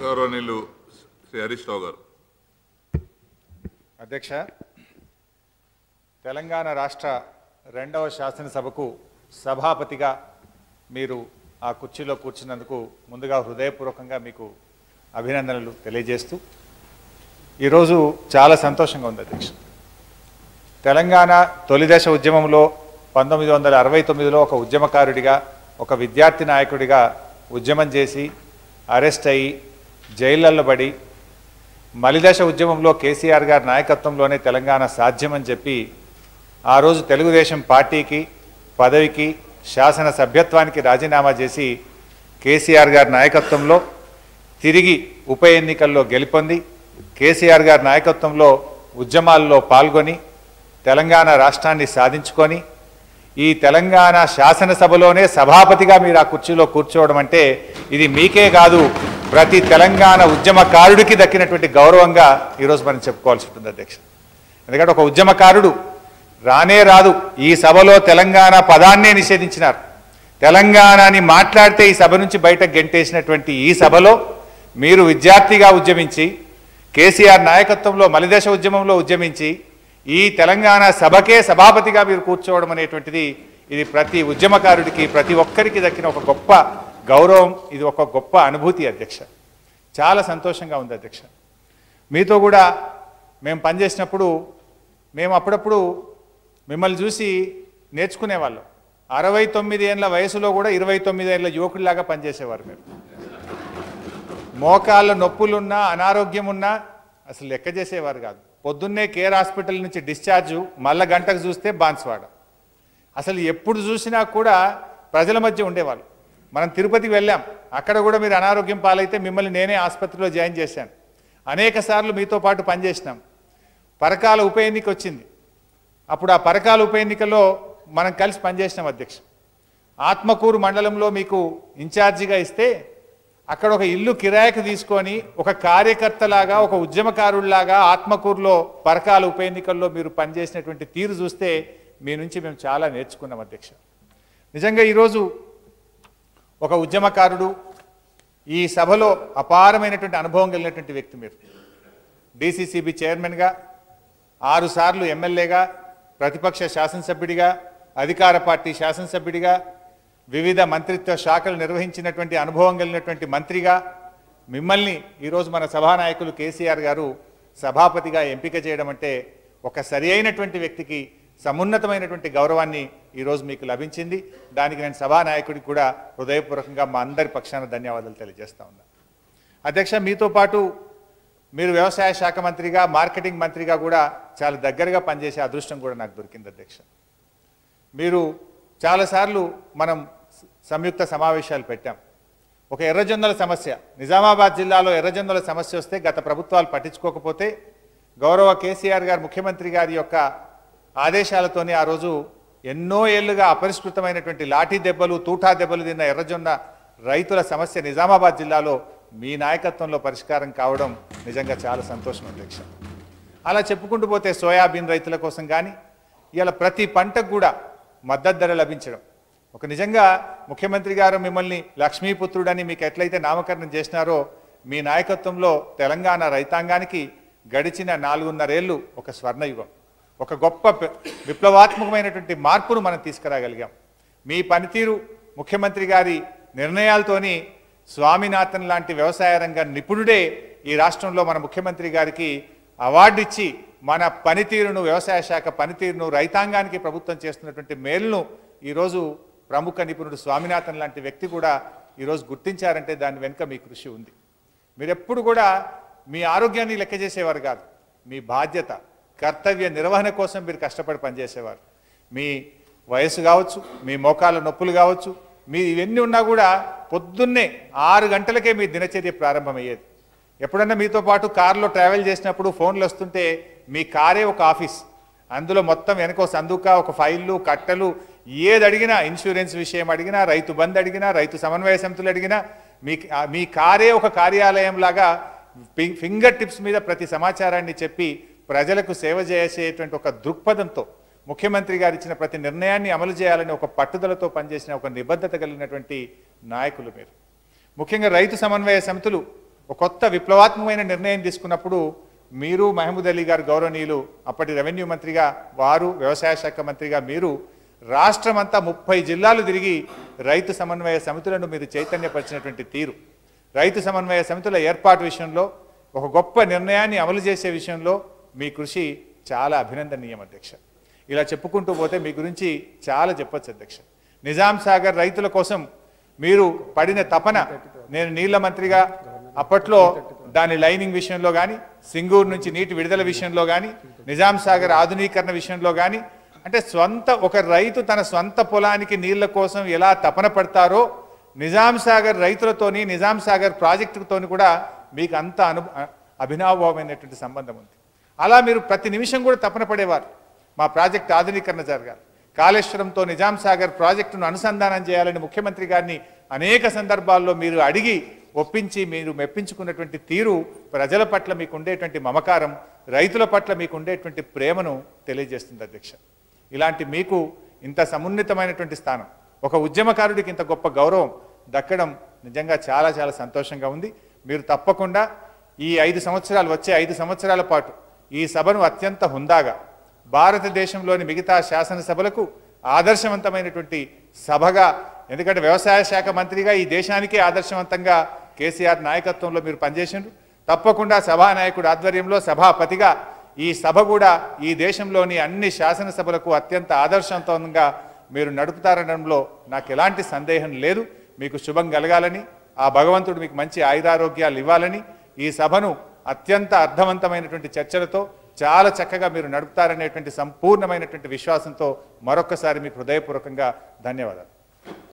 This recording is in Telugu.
గౌరవనీయులు శ్రీ హరీష్ రావు గారు అధ్యక్ష తెలంగాణ రాష్ట్ర రెండవ శాసనసభకు సభాపతిగా మీరు ఆ కుర్చీలో కూర్చున్నందుకు ముందుగా హృదయపూర్వకంగా మీకు అభినందనలు తెలియజేస్తూ ఈరోజు చాలా సంతోషంగా ఉంది అధ్యక్ష తెలంగాణ తొలిదశ ఉద్యమంలో పంతొమ్మిది వందల అరవై తొమ్మిదిలో ఒక ఉద్యమకారుడిగా ఒక విద్యార్థి నాయకుడిగా ఉద్యమం చేసి అరెస్ట్ అయ్యి జైళ్ళల్లో పడి మలిదశ ఉద్యమంలో కేసీఆర్ గారి నాయకత్వంలోనే తెలంగాణ సాధ్యమని చెప్పి ఆ రోజు తెలుగుదేశం పార్టీకి పదవికి శాసన సభ్యత్వానికి రాజీనామా చేసి కేసీఆర్ గారి నాయకత్వంలో తిరిగి ఉప ఎన్నికల్లో గెలుపొంది కేసీఆర్ గారి నాయకత్వంలో ఉద్యమాల్లో పాల్గొని తెలంగాణ రాష్ట్రాన్ని సాధించుకొని ఈ తెలంగాణ శాసనసభలోనే సభాపతిగా మీరు ఆ కుర్చీలో కూర్చోవడం అంటే ఇది మీకే కాదు ప్రతి తెలంగాణ ఉద్యమకారుడికి దక్కినటువంటి గౌరవంగా ఈరోజు మనం చెప్పుకోవాల్సి ఉంటుంది అధ్యక్ష ఎందుకంటే ఒక ఉద్యమకారుడు రానే రాదు ఈ సభలో తెలంగాణ పదాన్నే నిషేధించినారు తెలంగాణని మాట్లాడితే ఈ సభ నుంచి బయట గెంటేసినటువంటి ఈ సభలో మీరు విద్యార్థిగా ఉద్యమించి కేసీఆర్ నాయకత్వంలో మలిదశ ఉద్యమంలో ఉద్యమించి ఈ తెలంగాణ సభకే సభాపతిగా మీరు కూర్చోవడం అనేటువంటిది ఇది ప్రతి ఉద్యమకారుడికి ప్రతి ఒక్కరికి దక్కిన ఒక గొప్ప గౌరవం ఇది ఒక గొప్ప అనుభూతి అధ్యక్ష చాలా సంతోషంగా ఉంది అధ్యక్ష మీతో కూడా మేము పనిచేసినప్పుడు మేము అప్పుడప్పుడు మిమ్మల్ని చూసి నేర్చుకునేవాళ్ళం అరవై తొమ్మిది ఏళ్ళ వయసులో కూడా ఇరవై తొమ్మిది ఏళ్ళ యువకుడిలాగా పనిచేసేవారు మీరు మోకాళ్ళ నొప్పులున్నా అనారోగ్యం ఉన్నా అసలు లెక్క చేసేవారు కాదు పొద్దున్నే కేర్ హాస్పిటల్ నుంచి డిశ్చార్జు మళ్ళా గంటకు చూస్తే బాన్స్వాడ అసలు ఎప్పుడు చూసినా కూడా ప్రజల మధ్య ఉండేవాళ్ళు మనం తిరుపతికి వెళ్ళాం అక్కడ కూడా మీరు అనారోగ్యం పాలైతే మిమ్మల్ని నేనే ఆసుపత్రిలో జాయిన్ చేశాను అనేక సార్లు మీతో పాటు పనిచేసినాం పరకాల ఉప ఎన్నిక వచ్చింది అప్పుడు ఆ పరకాల ఉప ఎన్నికలో మనం కలిసి పనిచేసినాం అధ్యక్ష ఆత్మకూరు మండలంలో మీకు ఇన్ఛార్జిగా ఇస్తే అక్కడ ఒక ఇల్లు కిరాయికి తీసుకొని ఒక కార్యకర్తలాగా ఒక ఉద్యమకారుడిలాగా ఆత్మకూరులో పరకాల ఉప ఎన్నికల్లో మీరు పనిచేసినటువంటి తీరు చూస్తే మీ నుంచి మేము చాలా నేర్చుకున్నాం అధ్యక్ష నిజంగా ఈరోజు ఒక ఉద్యమకారుడు ఈ సభలో అపారమైనటువంటి అనుభవం కలిగినటువంటి వ్యక్తి మీరు డిసిసిబి చైర్మన్గా ఆరు సార్లు ఎమ్మెల్యేగా ప్రతిపక్ష శాసనసభ్యుడిగా అధికార పార్టీ శాసనసభ్యుడిగా వివిధ మంత్రిత్వ శాఖలు నిర్వహించినటువంటి అనుభవం కలిగినటువంటి మంత్రిగా మిమ్మల్ని ఈరోజు మన సభానాయకులు కేసీఆర్ గారు సభాపతిగా ఎంపిక చేయడం అంటే ఒక సరి అయినటువంటి వ్యక్తికి సమున్నతమైనటువంటి గౌరవాన్ని ఈరోజు మీకు లభించింది దానికి నేను సభానాయకుడికి కూడా హృదయపూర్వకంగా మా అందరి పక్షాన ధన్యవాదాలు తెలియజేస్తా ఉన్నా అధ్యక్ష మీతో పాటు మీరు వ్యవసాయ శాఖ మంత్రిగా మార్కెటింగ్ మంత్రిగా కూడా చాలా దగ్గరగా పనిచేసే అదృష్టం కూడా నాకు దొరికింది అధ్యక్ష మీరు చాలాసార్లు మనం స- సంయుక్త సమావేశాలు పెట్టాం ఒక ఎర్రజొన్నల సమస్య నిజామాబాద్ జిల్లాలో ఎర్రజొన్నల సమస్య వస్తే గత ప్రభుత్వాలు పట్టించుకోకపోతే గౌరవ కేసీఆర్ గారు ముఖ్యమంత్రి గారి యొక్క ఆదేశాలతోనే ఆ రోజు ఎన్నో ఏళ్లుగా అపరిష్కృతమైనటువంటి లాఠీ దెబ్బలు తూఠా దెబ్బలు తిన్న ఎర్రజొన్న రైతుల సమస్య నిజామాబాద్ జిల్లాలో మీ నాయకత్వంలో పరిష్కారం కావడం నిజంగా చాలా సంతోషం అధ్యక్ష అలా చెప్పుకుంటూ పోతే సోయాబీన్ రైతుల కోసం కానీ ఇలా ప్రతి పంటకు కూడా మద్దతు ధర లభించడం ఒక నిజంగా ముఖ్యమంత్రి గారు మిమ్మల్ని లక్ష్మీపుత్రుడని మీకు ఎట్లయితే నామకరణం చేసినారో మీ నాయకత్వంలో తెలంగాణ రైతాంగానికి గడిచిన నాలుగున్నరేళ్ళు ఒక స్వర్ణయుగం ఒక గొప్ప ప- విప్లవాత్మకమైనటువంటి మార్పును మనం తీసుకురాగలిగాం మీ పనితీరు ముఖ్యమంత్రి గారి నిర్ణయాలతోని స్వామినాథన్ లాంటి వ్యవసాయ రంగ నిపుణుడే ఈ రాష్ట్రంలో మన ముఖ్యమంత్రి గారికి అవార్డు ఇచ్చి మన పనితీరును వ్యవసాయ శాఖ పనితీరును రైతాంగానికి ప్రభుత్వం చేస్తున్నటువంటి మేలును ఈరోజు ప్రముఖ నిపుణుడు స్వామినాథన్ లాంటి వ్యక్తి కూడా ఈరోజు గుర్తించారంటే దాని వెనుక మీ కృషి ఉంది మీరెప్పుడు కూడా మీ ఆరోగ్యాన్ని లెక్క చేసేవారు కాదు మీ బాధ్యత కర్తవ్య నిర్వహణ కోసం మీరు కష్టపడి పనిచేసేవారు మీ వయసు కావచ్చు మీ మోకాళ్ళ నొప్పులు కావచ్చు మీ ఇవన్నీ ఉన్నా కూడా పొద్దున్నే ఆరు గంటలకే మీ దినచర్య ప్రారంభమయ్యేది ఎప్పుడన్నా మీతో పాటు కారులో ట్రావెల్ చేసినప్పుడు ఫోన్లు వస్తుంటే మీ కారే ఒక ఆఫీస్ అందులో మొత్తం వెనక సందుక ఒక ఫైళ్ళు కట్టలు ఏది అడిగినా ఇన్సూరెన్స్ విషయం అడిగినా రైతు బంద్ అడిగినా రైతు సమన్వయ సమితులు అడిగినా మీ ఆ- మీ కారే ఒక కార్యాలయం లాగా ఫి- ఫింగర్ టిప్స్ మీద ప్రతి సమాచారాన్ని చెప్పి ప్రజలకు సేవ చేసేటువంటి ఒక దృక్పథంతో ముఖ్యమంత్రి గారు ఇచ్చిన ప్రతి నిర్ణయాన్ని అమలు చేయాలని ఒక పట్టుదలతో పనిచేసిన ఒక నిబద్ధత కలిగినటువంటి నాయకులు మీరు ముఖ్యంగా రైతు సమన్వయ సమితులు ఒక కొత్త విప్లవాత్మకమైన నిర్ణయం తీసుకున్నప్పుడు మీరు మహమూద్ అలీ గారు గౌరవనీయులు అప్పటి రెవెన్యూ మంత్రిగా వారు వ్యవసాయ శాఖ మంత్రిగా మీరు రాష్ట్రమంతా ముప్పై జిల్లాలు తిరిగి రైతు సమన్వయ సమితులను మీరు చైతన్యపరిచినటువంటి తీరు రైతు సమన్వయ సమితుల ఏర్పాటు విషయంలో ఒక గొప్ప నిర్ణయాన్ని అమలు చేసే విషయంలో మీ కృషి చాలా అభినందనీయం అధ్యక్ష ఇలా చెప్పుకుంటూ పోతే మీ గురించి చాలా చెప్పొచ్చు అధ్యక్ష నిజాం సాగర్ రైతుల కోసం మీరు పడిన తపన నేను నీళ్ల మంత్రిగా అప్పట్లో దాని లైనింగ్ విషయంలో కానీ సింగూరు నుంచి నీటి విడుదల విషయంలో కానీ నిజాం సాగర్ ఆధునీకరణ విషయంలో కానీ అంటే స్వంత ఒక రైతు తన స్వంత పొలానికి నీళ్ల కోసం ఎలా తపన పడతారో నిజాం సాగర్ రైతులతోని నిజాం సాగర్ ప్రాజెక్టుతోని కూడా మీకు అంత అను అభినవభావమైనటువంటి సంబంధం ఉంది అలా మీరు ప్రతి నిమిషం కూడా తపన పడేవారు మా ప్రాజెక్ట్ ఆధునీకరణ జరగాలి కాళేశ్వరంతో నిజాం సాగర్ ప్రాజెక్టును అనుసంధానం చేయాలని ముఖ్యమంత్రి గారిని అనేక సందర్భాల్లో మీరు అడిగి ఒప్పించి మీరు మెప్పించుకున్నటువంటి తీరు ప్రజల పట్ల మీకు ఉండేటువంటి మమకారం రైతుల పట్ల మీకు ఉండేటువంటి ప్రేమను తెలియజేస్తుంది అధ్యక్ష ఇలాంటి మీకు ఇంత సమున్నతమైనటువంటి స్థానం ఒక ఉద్యమకారుడికి ఇంత గొప్ప గౌరవం దక్కడం నిజంగా చాలా చాలా సంతోషంగా ఉంది మీరు తప్పకుండా ఈ ఐదు సంవత్సరాలు వచ్చే ఐదు సంవత్సరాల పాటు ఈ సభను అత్యంత హుందాగా భారతదేశంలోని మిగతా శాసనసభలకు ఆదర్శవంతమైనటువంటి సభగా ఎందుకంటే వ్యవసాయ శాఖ మంత్రిగా ఈ దేశానికే ఆదర్శవంతంగా కేసీఆర్ నాయకత్వంలో మీరు పనిచేసిండ్రు తప్పకుండా సభానాయకుడు ఆధ్వర్యంలో సభాపతిగా ఈ సభ కూడా ఈ దేశంలోని అన్ని శాసనసభలకు అత్యంత ఆదర్శవంతంగా మీరు నడుపుతారనడంలో నాకు ఎలాంటి సందేహం లేదు మీకు శుభం కలగాలని ఆ భగవంతుడు మీకు మంచి ఆయురారోగ్యాలు ఇవ్వాలని ఈ సభను అత్యంత అర్థవంతమైనటువంటి చర్చలతో చాలా చక్కగా మీరు నడుపుతారనేటువంటి సంపూర్ణమైనటువంటి విశ్వాసంతో మరొక్కసారి మీకు హృదయపూర్వకంగా ధన్యవాదాలు